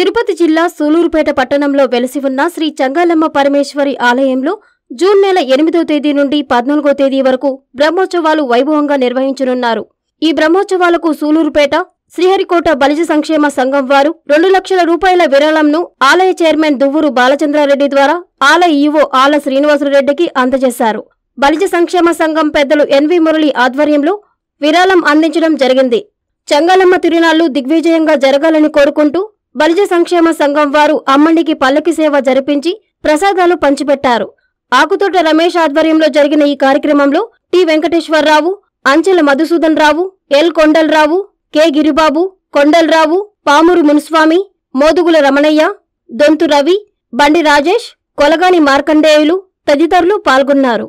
తిరుపతి జిల్లా సూలూరుపేట పట్టణంలో వెలసి ఉన్న శ్రీ చంగాలమ్మ పరమేశ్వరి ఆలయంలో జూన్ నెల ఎనిమిదో తేదీ నుండి పద్నాలుగో తేదీ వరకు బ్రహ్మోత్సవాలు వైభవంగా నిర్వహించనున్నారు ఈ బ్రహ్మోత్సవాలకు సూలూరుపేట శ్రీహరికోట బలిజ సంక్షేమ సంఘం వారు రెండు లక్షల రూపాయల విరాళంను ఆలయ చైర్మన్ దువ్వూరు బాలచంద్రారెడ్డి ద్వారా ఆలయ ఈవో ఆల శ్రీనివాసరెడ్డికి అందజేశారు బలిజ సంక్షేమ సంఘం పెద్దలు ఎన్వి మురళి ఆధ్వర్యంలో విరాళం అందించడం జరిగింది చంగాలమ్మ తిరునాళ్లు దిగ్విజయంగా జరగాలని కోరుకుంటూ బలిజ సంక్షేమ సంఘం వారు అమ్మడికి పల్లకి సేవ జరిపించి ప్రసాదాలు పంచిపెట్టారు ఆకుతోట రమేష్ ఆధ్వర్యంలో జరిగిన ఈ కార్యక్రమంలో T Venkateswararao Anchela Madhusudan Rao L Kondalarao K Giribabu Kondalarao Pamuru Munuswamy Modugula Ramanaiah Donthu Ravi Bandi Rajesh Kolagani Markandeyulu తదితరులు పాల్గొన్నారు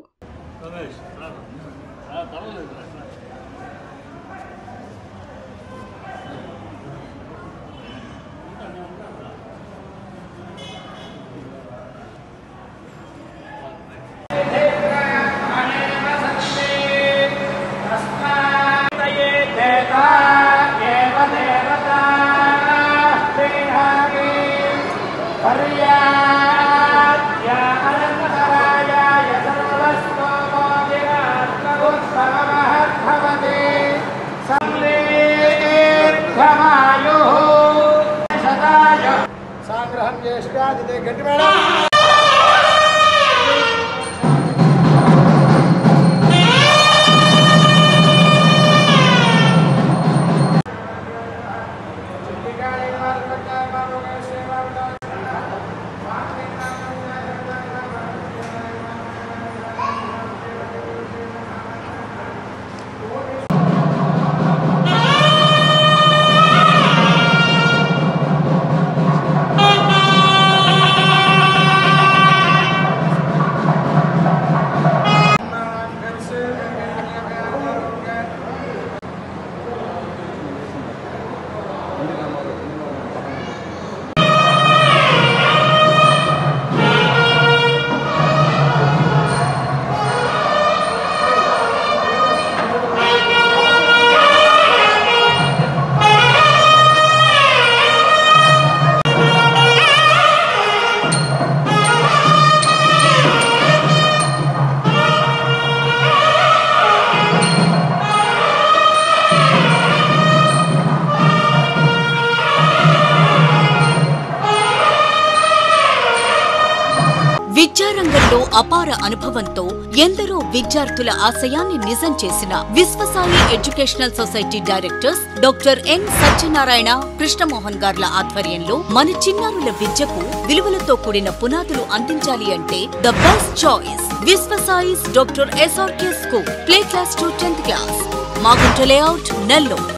देवता एव देवता श्रीहारि पर्याया अनन्तरायाय सर्वस्तोमो विरात्मगुत्तममहद्भवति संलेखमायुः शताय साग्रहं ज्येष्ठादिते गतिमेळम् విద్యారంగంలో అపార అనుభవంతో ఎందరో విద్యార్థుల ఆశయాన్ని నిజం చేసిన Vishwasai educational society directors doctor N Satyanarayana Krishnamohan గార్ల ఆధ్వర్యంలో మన చిన్నారుల విద్యకు విలువలతో కూడిన పునాదులు అందించాలి అంటే the best choice Vishwasai's doctor SRK school play class to tenth class Magunta layout Nellore